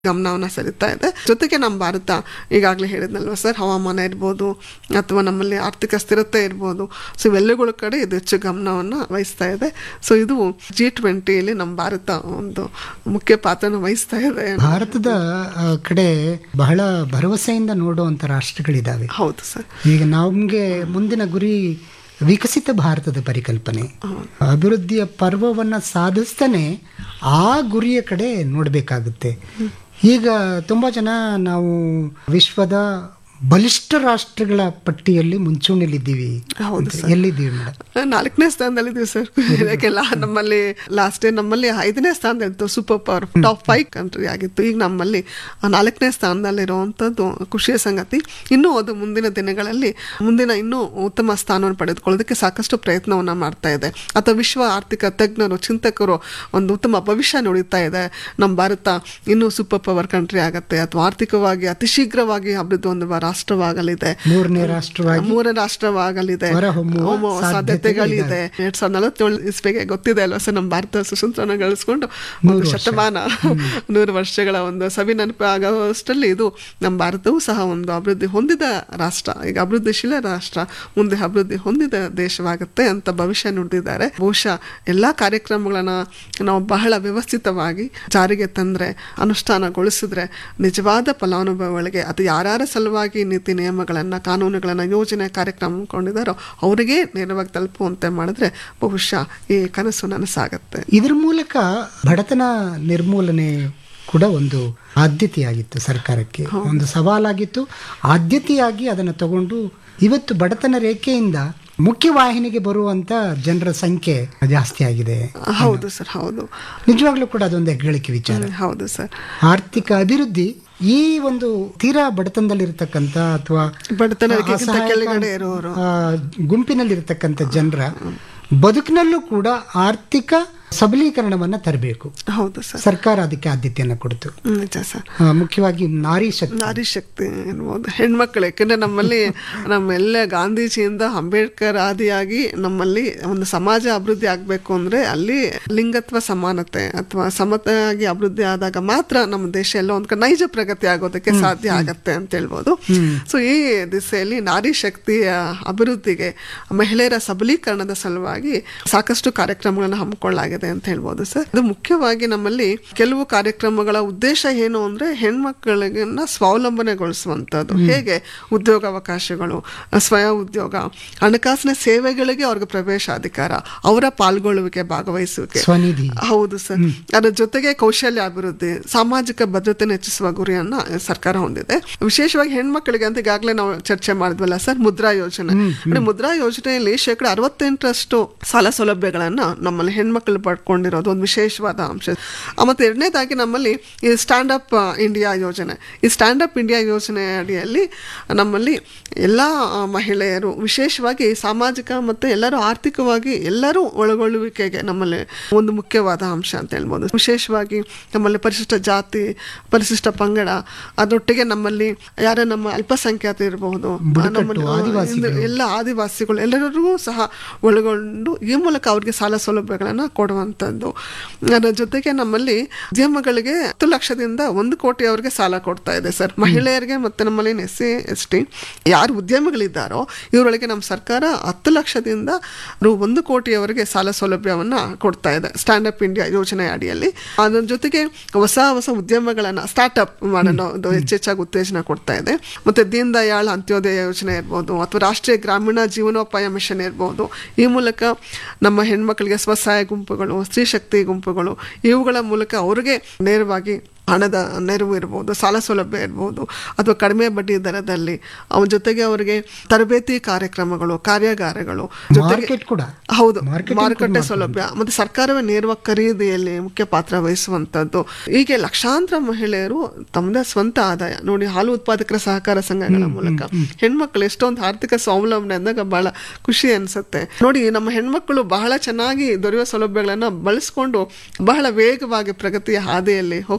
ಗಮನವನ್ನ ಸೆಳೀತಾ ಇದೆ ಜೊತೆಗೆ ನಮ್ಮ ಭಾರತ ಈಗಾಗಲೇ ಹೇಳಿದ್ನಲ್ವ ಸರ್ ಹವಾಮಾನ ಇರ್ಬೋದು ಅಥವಾ ನಮ್ಮಲ್ಲಿ ಆರ್ಥಿಕ ಸ್ಥಿರತೆ ಇರ್ಬೋದು ಸೊ ಇವೆಲ್ಲಗಳ ಕಡೆ ಇದು ಹೆಚ್ಚು ಗಮನವನ್ನ ವಹಿಸ್ತಾ ಇದೆ ಸೊ ಇದು ಜಿ ಟ್ವೆಂಟಿಯಲ್ಲಿ ನಮ್ಮ ಭಾರತ ಒಂದು ಮುಖ್ಯ ಪಾತ್ರನ ವಹಿಸ್ತಾ ಇದೆ ಭಾರತದ ಆ, ಕಡೆ ಬಹಳ ಭರವಸೆಯಿಂದ ನೋಡುವಂತ ರಾಷ್ಟ್ರಗಳಿದಾವೆ ಹೌದು ಸರ್ ಈಗ ನಮ್ಗೆ ಮುಂದಿನ ಗುರಿ ವಿಕಸಿತ ಭಾರತದ ಪರಿಕಲ್ಪನೆ ಅಭಿವೃದ್ಧಿಯ ಪರ್ವವನ್ನ ಸಾಧಿಸ್ತಾನೆ ಆ ಗುರಿಯ ಕಡೆ ನೋಡಬೇಕಾಗುತ್ತೆ ಈಗ ತುಂಬಾ ಜನ ನಾವು ವಿಶ್ವದ ಬಲಿಷ್ಠ ರಾಷ್ಟ್ರಗಳ ಪಟ್ಟಿಯಲ್ಲಿ ಮುಂಚೂಣಿಲಿದ್ದೀವಿ ಹೌದು ಅಂತ. ಎಲ್ಲಿದ್ದೀವಿ ಮೇಡಮ್ ನಾಲ್ಕನೇ ಸ್ಥಾನದಲ್ಲಿದ್ದೀವಿ ಸರ್ ಯಾಕೆಲ್ಲ ನಮ್ಮಲ್ಲಿ ಲಾಸ್ಟ್ ಇಯರ್ ನಮ್ಮಲ್ಲಿ ಐದನೇ ಸ್ಥಾನದಲ್ಲಿತ್ತು super power top five country ಆಗಿತ್ತು ಈಗ ನಮ್ಮಲ್ಲಿ ಆ ನಾಲ್ಕನೇ ಸ್ಥಾನದಲ್ಲಿರುವಂಥದ್ದು ಖುಷಿಯ ಸಂಗತಿ ಇನ್ನೂ ಅದು ಮುಂದಿನ ದಿನಗಳಲ್ಲಿ ಮುಂದಿನ ಇನ್ನೂ ಉತ್ತಮ ಸ್ಥಾನವನ್ನು ಪಡೆದುಕೊಳ್ಳೋದಕ್ಕೆ ಸಾಕಷ್ಟು ಪ್ರಯತ್ನವನ್ನ ಮಾಡ್ತಾ ಇದೆ ಅಥವಾ ವಿಶ್ವ ಆರ್ಥಿಕ ತಜ್ಞರು ಚಿಂತಕರು ಒಂದು ಉತ್ತಮ ಭವಿಷ್ಯ ನುಡಿತಾ ಇದೆ ನಮ್ಮ ಭಾರತ ಇನ್ನೂ ಸೂಪರ್ ಪವರ್ ಕಂಟ್ರಿ ಆಗತ್ತೆ ಅಥವಾ ಆರ್ಥಿಕವಾಗಿ ಅತಿ ಶೀಘ್ರವಾಗಿ ಅಭಿವೃದ್ಧಿ ಹೊಂದುವ ರಾಷ್ಟ್ರವಾಗಲಿದೆ ಮೂರನೇ ರಾಷ್ಟ್ರವಾಗಿ ಮೂರ ರಾಷ್ಟ್ರವಾಗಲಿದೆ ಹೊರಹೊಮ್ಮುವ ಹೊಮ್ಮುವ ಸಾಧ್ಯತೆಗಳಿದೆ ಎರಡ್ ಸಾವಿರದ ನಲವತ್ತೇಳು ಇಸ್ವಿಗೆ ಗೊತ್ತಿದೆ ಅಲ್ವಾ ಸರ್ ನಮ್ಮ ಭಾರತ ಸುಸಂತ್ರನ ಗಳಿಸ್ಕೊಂಡು ಒಂದು ಶತಮಾನ ನೂರು ವರ್ಷಗಳ ಒಂದು ಸವಿ ನೆನಪು ಆಗೋಷ್ಟರಲ್ಲಿ ಇದು ನಮ್ಮ ಭಾರತವೂ ಸಹ ಒಂದು ಅಭಿವೃದ್ಧಿ ಹೊಂದಿದ ರಾಷ್ಟ್ರ ಈಗ ಅಭಿವೃದ್ಧಿಶೀಲ ರಾಷ್ಟ್ರ ಮುಂದೆ ಅಭಿವೃದ್ಧಿ ಹೊಂದಿದ ದೇಶವಾಗುತ್ತೆ ಅಂತ ಭವಿಷ್ಯ ನುಡಿದಿದ್ದಾರೆ ಬಹುಶಃ ಎಲ್ಲಾ ಕಾರ್ಯಕ್ರಮಗಳನ್ನ ನಾವು ಬಹಳ ವ್ಯವಸ್ಥಿತವಾಗಿ ಜಾರಿಗೆ ತಂದ್ರೆ ಅನುಷ್ಠಾನಗೊಳಿಸಿದ್ರೆ ನಿಜವಾದ ಫಲಾನುಭವಿಗಳಿಗೆ ಅದು ಯಾರ್ಯಾರ ಸಲುವಾಗಿ ನೀತಿ ನಿಯಮಗಳನ್ನ ಕಾನೂನುಗಳನ್ನ ಯೋಜನೆ ಕಾರ್ಯಕ್ರಮ ಕೊಂಡಿದ್ದಾರೋ ಅವರಿಗೆ ನೇರವಾಗಿ ತಲುಪುವಂತೆ ಮಾಡಿದ್ರೆ ಬಹುಶಃ ಈ ಕನಸು ನನಸಾಗತ್ತೆ ಇದ್ರ ಮೂಲಕ ಬಡತನ ನಿರ್ಮೂಲನೆ ಕೂಡ ಒಂದು ಆದ್ಯತೆಯಾಗಿತ್ತು ಸರ್ಕಾರಕ್ಕೆ ಒಂದು ಸವಾಲಾಗಿತ್ತು ಆದ್ಯತೆಯಾಗಿ ಅದನ್ನು ತಗೊಂಡು ಇವತ್ತು ಬಡತನ ರೇಖೆಯಿಂದ ಮುಖ್ಯವಾಹಿನಿಗೆ ಬರುವಂತ ಜನರ ಸಂಖ್ಯೆ ಜಾಸ್ತಿ ಆಗಿದೆ ಹೌದು ಸರ್ ಹೌದು ನಿಜವಾಗ್ಲೂ ಕೂಡ ಅದೊಂದು ಹೆಗ್ಗಳಿಕೆ ವಿಚಾರ ಹೌದು ಸರ್ ಆರ್ಥಿಕ ಅಭಿವೃದ್ಧಿ ಈ ಒಂದು ತೀರಾ ಬಡತನದಲ್ಲಿರ್ತಕ್ಕಂಥ ಅಥವಾ ಬಡತನ ರೇಖೆಗಿಂತ ಅಸಹಾಯಕ, ಕೆಳಗಡೆ ಇರುವವರು ಆ, ಗುಂಪಿನಲ್ಲಿರ್ತಕ್ಕಂಥ ಜನರ ಬದುಕಿನಲ್ಲೂ ಕೂಡ ಆರ್ಥಿಕ ಸಬಲೀಕರಣವನ್ನ ತರಬೇಕು ಹೌದು ಸರ್ ಸರ್ಕಾರ ಅದಕ್ಕೆ ಆದ್ಯತೆಯನ್ನು ಕೊಡ್ತು ನಿಜ ಸರ್ ಆ, ಮುಖ್ಯವಾಗಿ ನಾರಿ ಶಕ್ತಿ ನಾರಿ ಶಕ್ತಿ ಎನ್ಬೋದು ಹೆಣ್ಮಕ್ಳು ಯಾಕಂದ್ರೆ ನಮ್ಮಲ್ಲಿ ನಮ್ಮೆಲ್ಲ ಗಾಂಧೀಜಿಯಿಂದ ಅಂಬೇಡ್ಕರ್ ಆದಿಯಾಗಿ ನಮ್ಮಲ್ಲಿ ಒಂದು ಸಮಾಜ ಅಭಿವೃದ್ಧಿ ಆಗ್ಬೇಕು ಅಂದ್ರೆ ಅಲ್ಲಿ ಲಿಂಗತ್ವ ಸಮಾನತೆ ಅಥವಾ ಸಮತೆಯಾಗಿ ಅಭಿವೃದ್ಧಿ ಆದಾಗ ಮಾತ್ರ ನಮ್ಮ ದೇಶ ಎಲ್ಲ ಒಂದ್ ಕಡೆ ನೈಜ ಪ್ರಗತಿ ಆಗೋದಕ್ಕೆ ಸಾಧ್ಯ ಆಗತ್ತೆ ಅಂತ ಹೇಳ್ಬೋದು ಸೊ ಈ ದಿಸೆಯಲ್ಲಿ ನಾರಿ ಶಕ್ತಿಯ ಅಭಿವೃದ್ಧಿಗೆ ಮಹಿಳೆಯರ ಸಬಲೀಕರಣದ ಸಲುವಾಗಿ ಸಾಕಷ್ಟು ಕಾರ್ಯಕ್ರಮಗಳನ್ನ ಹಮ್ಮಿಕೊಳ್ಳಲಾಗಿದೆ ಅಂತ ಹೇಳ್ಬೋದು ಸರ್ ಇದು ಮುಖ್ಯವಾಗಿ ನಮ್ಮಲ್ಲಿ ಕೆಲವು ಕಾರ್ಯಕ್ರಮಗಳ ಉದ್ದೇಶ ಏನು ಅಂದ್ರೆ ಹೆಣ್ಮಕ್ಳಿಗನ್ನ ಸ್ವಾವಲಂಬನೆಗೊಳಿಸುವಂಥದ್ದು ಹೇಗೆ ಉದ್ಯೋಗಾವಕಾಶಗಳು ಸ್ವಯಂ ಉದ್ಯೋಗ ಹಣಕಾಸಿನ ಸೇವೆಗಳಿಗೆ ಅವ್ರಿಗೆ ಪ್ರವೇಶಾಧಿಕಾರ ಅವರ ಪಾಲ್ಗೊಳ್ಳುವಿಕೆ ಭಾಗವಹಿಸುವಿಕೆ ಸ್ವನಿಧಿ ಹೌದು ಸರ್ ಅದರ ಜೊತೆಗೆ ಕೌಶಲ್ಯ ಅಭಿವೃದ್ಧಿ ಸಾಮಾಜಿಕ ಭದ್ರತೆಯನ್ನು ಹೆಚ್ಚಿಸುವ ಗುರಿಯನ್ನ ಸರ್ಕಾರ ಹೊಂದಿದೆ ವಿಶೇಷವಾಗಿ ಹೆಣ್ಮಕ್ಳಿಗೆ ಅಂತ ಈಗಾಗಲೇ ನಾವು ಚರ್ಚೆ ಮಾಡಿದ್ವಲ್ಲ ಸರ್ ಮುದ್ರಾ ಯೋಜನೆ ಅಂದ್ರೆ ಮುದ್ರಾ ಯೋಜನೆಯಲ್ಲಿ ಶೇಕಡ ಅರವತ್ತೆಂಟರಷ್ಟು ಸಾಲ ಸೌಲಭ್ಯಗಳನ್ನ ನಮ್ಮಲ್ಲಿ ಹೆಣ್ಮಕ್ಳು ಪಡ್ಕೊಂಡಿರೋದು ಒಂದು ವಿಶೇಷವಾದ ಅಂಶ ಆ, ಮತ್ತೆ ಎರಡನೇದಾಗಿ ನಮ್ಮಲ್ಲಿ ಈ ಸ್ಟ್ಯಾಂಡ್ ಅಪ್ ಇಂಡಿಯಾ ಯೋಜನೆ ಈ ಸ್ಟ್ಯಾಂಡ್ ಅಪ್ ಇಂಡಿಯಾ ಯೋಜನೆ ಅಡಿಯಲ್ಲಿ ನಮ್ಮಲ್ಲಿ ಎಲ್ಲ ಮಹಿಳೆಯರು ವಿಶೇಷವಾಗಿ ಸಾಮಾಜಿಕ ಮತ್ತು ಎಲ್ಲರೂ ಆರ್ಥಿಕವಾಗಿ ಎಲ್ಲರೂ ಒಳಗೊಳ್ಳುವಿಕೆಗೆ ನಮ್ಮಲ್ಲಿ ಒಂದು ಮುಖ್ಯವಾದ ಅಂಶ ಅಂತ ಹೇಳ್ಬೋದು ವಿಶೇಷವಾಗಿ ನಮ್ಮಲ್ಲಿ ಪರಿಶಿಷ್ಟ ಜಾತಿ ಪರಿಶಿಷ್ಟ ಪಂಗಡ ಅದರೊಟ್ಟಿಗೆ ನಮ್ಮಲ್ಲಿ ಯಾರ ನಮ್ಮ ಅಲ್ಪಸಂಖ್ಯಾತ ಇರಬಹುದು ನಮ್ಮಲ್ಲಿ ಆದಿವಾಸಿಗಳು. ಇಂದು ಎಲ್ಲ ಆದಿವಾಸಿಗಳು ಎಲ್ಲರಿಗೂ ಸಹ ಒಳಗೊಂಡು ಈ ಮೂಲಕ ಅವ್ರಿಗೆ ಸಾಲ ಸೌಲಭ್ಯಗಳನ್ನು ಕೊಡುವಂಥದ್ದು ಅದರ ಜೊತೆಗೆ ನಮ್ಮಲ್ಲಿ ಉದ್ಯಮಗಳಿಗೆ ಹತ್ತು ಲಕ್ಷದಿಂದ ಒಂದು ಕೋಟಿ ಅವರಿಗೆ ಸಾಲ ಕೊಡ್ತಾ ಇದೆ ಸರ್ ಮಹಿಳೆಯರಿಗೆ ಮತ್ತೆ ನಮ್ಮಲ್ಲಿ ಎಸ್ ಸಿ ಎಸ್ ಟಿ ಯಾರು ಉದ್ಯಮಿಗಳಿದ್ದಾರೋ ಇವರೊಳಗೆ ನಮ್ಮ ಸರ್ಕಾರ ಹತ್ತು ಲಕ್ಷದಿಂದ ರು ಒಂದು ಕೋಟಿಯವರೆಗೆ ಸಾಲ ಸೌಲಭ್ಯವನ್ನ ಕೊಡ್ತಾ ಇದೆ ಸ್ಟ್ಯಾಂಡ್ ಅಪ್ ಇಂಡಿಯಾ ಯೋಜನೆ ಅಡಿಯಲ್ಲಿ ಅದರ ಜೊತೆಗೆ ಹೊಸ ಹೊಸ ಉದ್ಯಮಗಳನ್ನ ಸ್ಟಾರ್ಟ್ಅಪ್ ಮಾಡೋದು ಹೆಚ್ಚೆಚ್ಚಾಗಿ ಉತ್ತೇಜನ ಕೊಡ್ತಾ ಇದೆ ಮತ್ತೆ ದೀನ್ ದಯಾಳ್ ಅಂತ್ಯೋದಯ ಯೋಜನೆ ಇರ್ಬೋದು ಅಥವಾ ರಾಷ್ಟ್ರೀಯ ಗ್ರಾಮೀಣ ಜೀವನೋಪಾಯ ಮಿಷನ್ ಇರ್ಬೋದು ಈ ಮೂಲಕ ನಮ್ಮ ಹೆಣ್ಮಕ್ಳಿಗೆ ಸ್ವಸಹಾಯ ಗುಂಪುಗಳು ಸ್ತ್ರೀ ಶಕ್ತಿ ಗುಂಪುಗಳು ಇವುಗಳ ಮೂಲಕ ಅವ್ರಿಗೆ ನೇರವಾಗಿ ಹಣದ ನೆರವು ಇರ್ಬೋದು ಸಾಲ ಸೌಲಭ್ಯ ಇರ್ಬೋದು ಅಥವಾ ಕಡಿಮೆ ಬಡ್ಡಿ ದರದಲ್ಲಿ ಅವನ ಜೊತೆಗೆ ಅವರಿಗೆ ತರಬೇತಿ ಕಾರ್ಯಕ್ರಮಗಳು ಕಾರ್ಯಾಗಾರಗಳು ಜೊತೆಗೆ ಮಾರ್ಕೆಟ್ ಕೂಡ ಹೌದು Marketing ಮಾರುಕಟ್ಟೆ ಸೌಲಭ್ಯ ಮತ್ತೆ ಸರ್ಕಾರವೇ ನೇರವಾಗಿ ಖರೀದಿಯಲ್ಲಿ ಮುಖ್ಯ ಪಾತ್ರ ವಹಿಸುವಂತದ್ದು ಹೀಗೆ ಲಕ್ಷಾಂತರ ಮಹಿಳೆಯರು ತಮ್ಮದೇ ಸ್ವಂತ ಆದಾಯ ನೋಡಿ ಹಾಲು ಉತ್ಪಾದಕರ ಸಹಕಾರ ಸಂಘಗಳ ಮೂಲಕ ಹೆಣ್ಮಕ್ಳು ಎಷ್ಟೊಂದು ಆರ್ಥಿಕ ಸ್ವಾವಲಂಬನೆ ಅಂದಾಗ ಬಹಳ ಖುಷಿ ಅನ್ಸುತ್ತೆ ನೋಡಿ ನಮ್ಮ ಹೆಣ್ಮಕ್ಳು ಬಹಳ ಚೆನ್ನಾಗಿ ದೊರೆಯುವ ಸೌಲಭ್ಯಗಳನ್ನ ಬಳಸ್ಕೊಂಡು ಬಹಳ ವೇಗವಾಗಿ ಪ್ರಗತಿಯ ಹಾದಿಯಲ್ಲಿ ಹೋಗ್ತಿದ್ದಾರೆ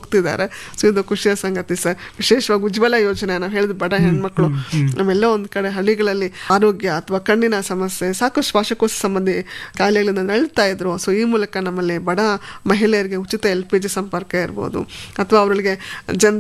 ಇದ್ದಾರೆ ಸೊ ಇದು ಖುಷಿಯ ಸಂಗತಿ ಸರ್ ವಿಶೇಷವಾಗಿ ಉಜ್ವಲ ಯೋಜನೆ ನಾವು ಹೇಳಿದ ಬಡ ಹೆಣ್ಮಕ್ಳು ನಮ್ಮೆಲ್ಲ ಒಂದ್ ಕಡೆ ಹಳ್ಳಿಗಳಲ್ಲಿ ಆರೋಗ್ಯ ಅಥವಾ ಕಣ್ಣಿನ ಸಮಸ್ಯೆ ಸಾಕಷ್ಟು ಶ್ವಾಸಕೋಶ ಸಂಬಂಧಿ ಕಾಯಿಲೆಗಳಿಂದ ನಳ್ತಾ ಇದ್ರು ಸೊ ಈ ಮೂಲಕ ನಮ್ಮಲ್ಲಿ ಬಡ ಮಹಿಳೆಯರಿಗೆ ಉಚಿತ ಎಲ್ ಪಿ ಜಿ ಸಂಪರ್ಕ ಇರ್ಬೋದು ಅಥವಾ ಅವರಿಗೆ ಜನ್